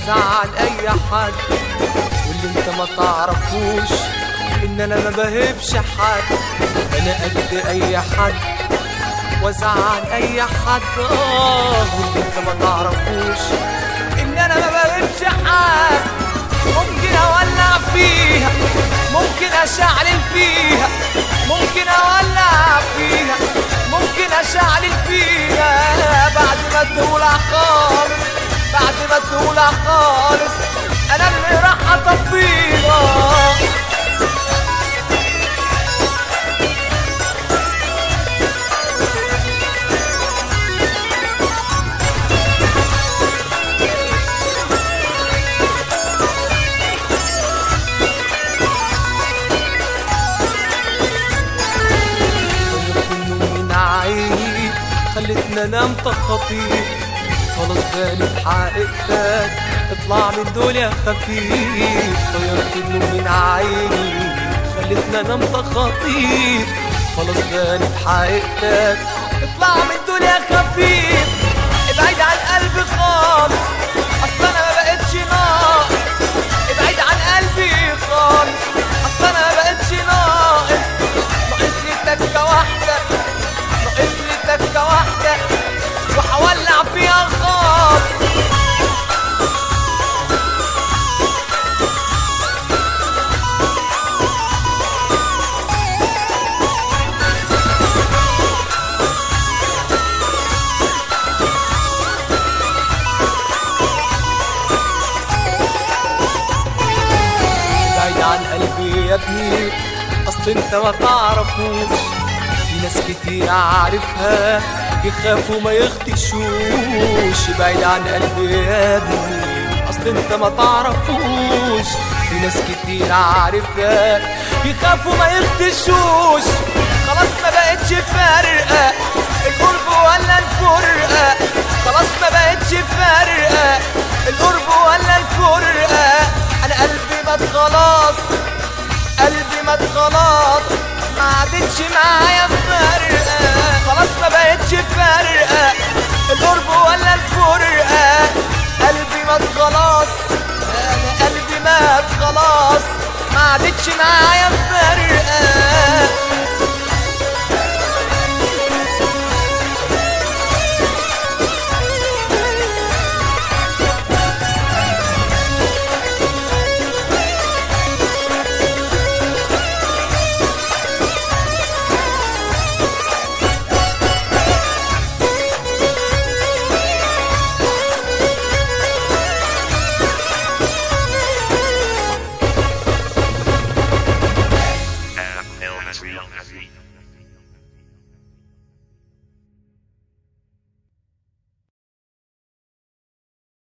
وازعل اي حد واللي انت ما تعرفوش ان انا ما بهبش حد انا قد اي حد وازعل اي حد اه واللي انت ما تعرفوش ان انا ما بهبش حد ممكن اولع فيها ممكن اشعلل فيها ممكن اولع فيها ممكن اشعلل فيها بعد ما تولع خالص بعد ما تولع خالص انا اللي راح اطفيها من عيني خلتنا انام تخطيط خلاص بالي بحقيقتك اطلع من دول يا خفيف طيرت النوم من عيني خلتنا انام تخطيط خلاص بالي بحقيقتك اطلع من دول يا خفيف ابعد عن قلبي خالص اصل انا ما بقتش ناقص ابعد عن قلبي خالص اصل انا ما بقتش ناقص ناقص لي تكه واحده ناقص لي تكه واحده وهولع فيها خالص بعيد عن قلبي يا ابني اصل انت ما تعرفوش في ناس كتير عارفها يخافوا ما يختشوش بعيد عن قلبي يا ابني اصل انت ما تعرفوش في ناس كتير عارفها يخافوا ما يختشوش خلاص ما بقتش فارقه القرب ولا الفرقه خلاص ما بقتش فارقه القرب ولا الفرقه انا قلبي مات خلاص قلبي مات خلاص ما عادتش معايا فارقه خلاص ما بقتش فارقه القرب ولا الفرقه قلبي مات خلاص